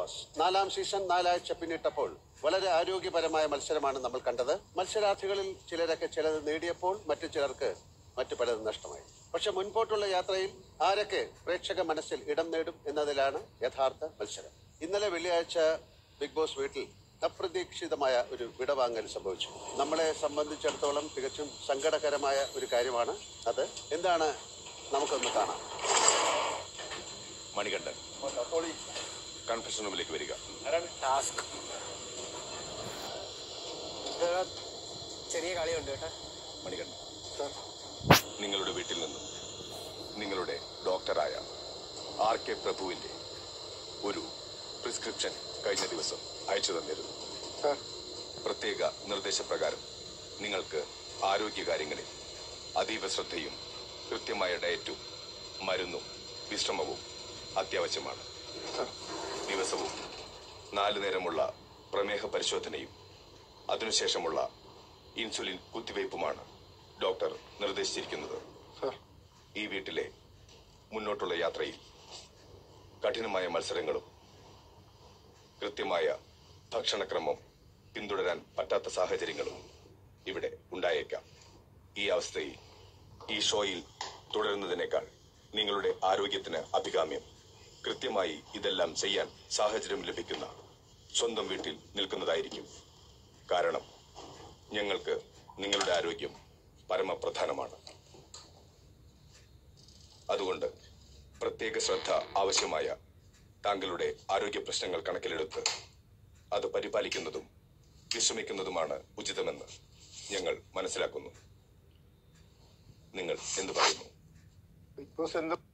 boss നാലാം season നാലാഴ്ച പിന്നിട്ടപ്പോൾ വളരെ ആരോഗ്യപരമായ മത്സരമാണ് നമ്മൾ കണ്ടത് മത്സരാർത്ഥികളിൽ ചിലരൊക്കെ ചിലത് നേടിയപ്പോൾ മറ്റു ചിലർക്ക് മറ്റു പലതും നഷ്ടമായി പക്ഷെ മുൻപോട്ടുള്ള യാത്രയിൽ ആരൊക്കെ പ്രേക്ഷക മനസ്സിൽ ഇടം നേടും എന്നതിലാണ് യഥാർത്ഥ മത്സരം ഇന്നലെ വെള്ളിയാഴ്ച ബിഗ് ബോസ് വീട്ടിൽ അപ്രതീക്ഷിതമായ ഒരു വിടവാങ്ങൽ സംഭവിച്ചു നമ്മളെ സംബന്ധിച്ചിടത്തോളം തികച്ചും സങ്കടകരമായ ഒരു കാര്യമാണ് അത് എന്താണ് നമുക്കൊന്ന് കാണാം മണികണ്ഠൻ കൺഫെഷൻ റൂമിലേക്ക് വരിക ടാസ്ക് ചെറിയ കളിയുണ്ട് കേട്ടോ മണികണ്ഠൻ നിങ്ങളുടെ വീട്ടിൽ നിന്നും നിങ്ങളുടെ ഡോക്ടറായ ആർ കെ പ്രഭുവിന്റെ ഒരു പ്രിസ്ക്രിപ്ഷൻ കഴിഞ്ഞ ദിവസം അയച്ചു തന്നിരുന്നു പ്രത്യേക നിർദ്ദേശപ്രകാരം നിങ്ങൾക്ക് ആരോഗ്യകാര്യങ്ങളിൽ അതീവ ശ്രദ്ധയും കൃത്യമായ ഡയറ്റും മരുന്നും വിശ്രമവും അത്യാവശ്യമാണ് ദിവസവും നാലു നേരമുള്ള പ്രമേഹ പരിശോധനയും അതിനുശേഷമുള്ള ഇൻസുലിൻ കുത്തിവയ്പുമാണ് ഡോക്ടർ നിർദ്ദേശിച്ചിരിക്കുന്നത് ഈ വീട്ടിലെ മുന്നോട്ടുള്ള യാത്രയിൽ കഠിനമായ മത്സരങ്ങളും കൃത്യമായ ഭക്ഷണക്രമം പിന്തുടരാൻ പറ്റാത്ത സാഹചര്യങ്ങളും ഇവിടെ ഉണ്ടായേക്കാം ഈ അവസ്ഥയിൽ ഈ ഷോയിൽ തുടരുന്നതിനേക്കാൾ നിങ്ങളുടെ ആരോഗ്യത്തിന് അഭികാമ്യം കൃത്യമായി ഇതെല്ലാം ചെയ്യാൻ സാഹചര്യം ലഭിക്കുന്ന സ്വന്തം വീട്ടിൽ നിൽക്കുന്നതായിരിക്കും കാരണം ഞങ്ങൾക്ക് നിങ്ങളുടെ ആരോഗ്യം പരമപ്രധാനമാണ് അതുകൊണ്ട് പ്രത്യേക ശ്രദ്ധ ആവശ്യമായ താങ്കളുടെ ആരോഗ്യ പ്രശ്നങ്ങൾ കണക്കിലെടുത്ത് അത് പരിപാലിക്കുന്നതും വിശ്രമിക്കുന്നതുമാണ് ഉചിതമെന്ന് ഞങ്ങൾ മനസ്സിലാക്കുന്നു നിങ്ങൾ എന്ത് പറയുന്നു ബിഗ് ബോസ് എന്ത്